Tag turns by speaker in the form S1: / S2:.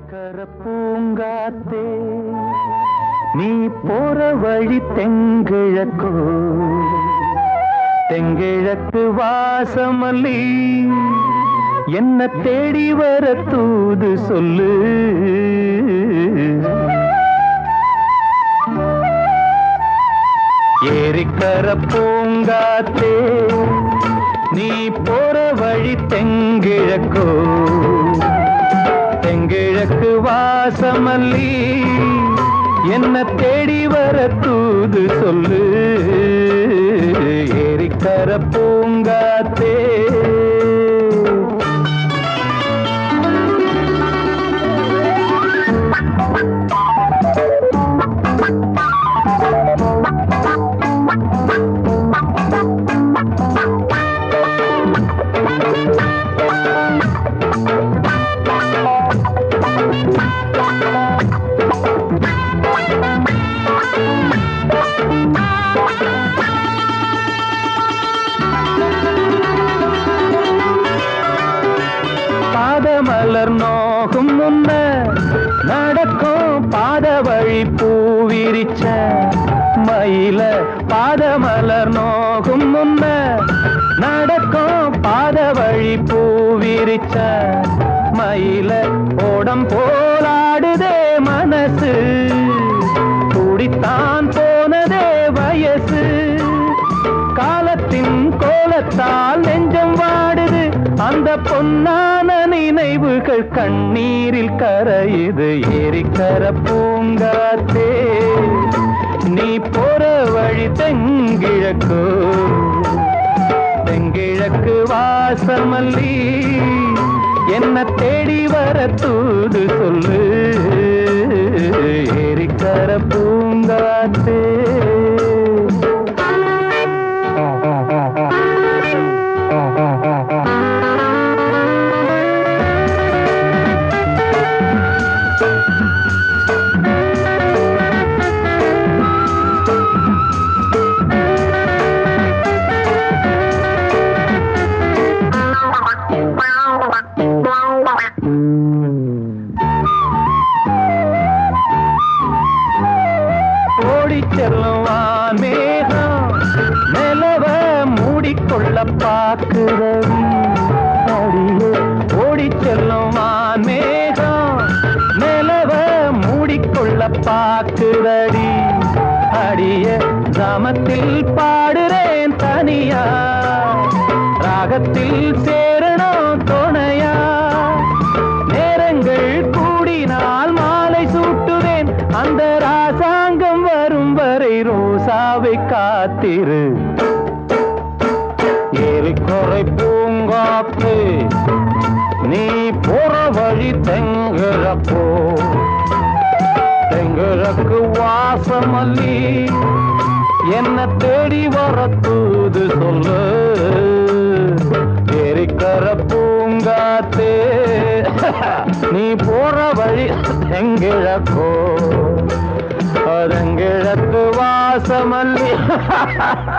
S1: ஏரிக்கர பூங்காத்தே நீ போற வழி தெங்கிழக்கோ தெங்கிழக்கு வாசமல்லி என்ன தேடி வர தூது சொல்லு ஏரிக்கர பூங்காத்தே நீ போற வழி தெங்கிழக்கோ தெங்கிழக்கு வாசமல்லி என்ன தேடி வர தூது சொல்லு ஏரிக்கர பூங்காத்தே பாதமலர் நோகும் முன்ன நடக்கும் பாத வழி பூவிரிச்ச மயில பாதமலர் நோகும் முன்ன நடக்கும் பாத வழி பூவிரிச்ச மயில ஓடம் போலாடுதே மனசு குடித்தான் போனதே வயசு காலத்தின் கோலத்தால் நெஞ்சம் வாடுது அந்த பொன்னான நினைவுகள் கண்ணீரில் கரையுது ஏரிக்கர பூங்காத்தே நீ போற வழி தெங்கிழக்கு தெங்கிழக்கு வாசமல்லி என்ன தேடி வர தூது சொல்லு ஏரிக்கர பூங்காத்தே ஓடிச் செல்லும் வான்மேகம் நிலவ மூடிக்கொள்ள பார்க்கிறது அடியே ஓடிச் செல்லும் வான்மேகம் நிலவ மூடிக்கொள்ள பார்க்கிறடி அடிய கிராமத்தில் பாடுறேன் தனியா ராகத்தில் சேரணும் துணையா நேரங்கள் கூடினால் மாலை சூட்டுவேன் அந்த ராசாங்கம் வரும் வரை ரோசாவை காத்திரு ஏரிக்கொறை பூங்காத்து நீ போற வழி தெங்கிழப்போ தெங்கிழக்கு வாசமல்லி என்ன தேடி வர தூது சொல்லு ஏரிக்கர பூங்காத்தே நீ போற வழி தெங்கிழக்கோ அதங்கிழக்கு வாசமல்லி